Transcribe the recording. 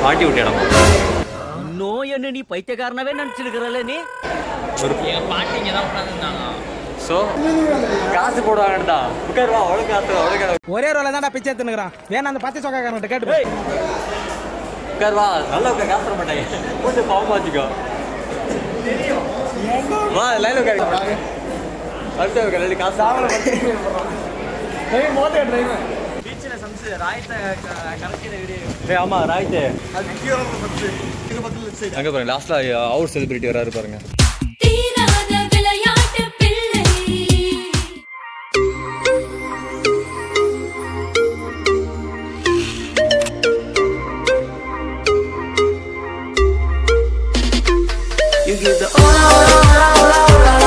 பாட்டி விட்டு இடம் இன்னும் என்ன நீ பைத்தியக்காரனவே நினைச்சிருக்கிறல்ல நீ எங்க பாட்டி இங்க தான் உட்காந்துருந்தாங்க ஸோ காசு போடுவாங்கடா உட்காருவா அவ்வளோ காசு அவ்வளோ காசு ஒரே ரோல தான்டா பிச்சை எடுத்துனுக்குறான் வேணா அந்த பச்சை சொக்காரன்கிட்ட கேட்டு போய். உட்காருவா நல்லா உட்கார் காசு தர மாட்டாங்க கொஞ்சம் பாவமா வச்சுக்கோ வா லைன் உட்காரு அடுத்த உட்கார் ரெண்டு காசு பீச்சில் சம்சு ராயத்தை கரைச்சிட வீடியோ ஏய் ஆமா ராய்த்து அங்க பாருங்க லாஸ்ட்ல அவுட் செலிபிரிட்டி வராரு பாருங்க தீராத விளையாட்டு பிள்ளை You give the ola ola ola ola ola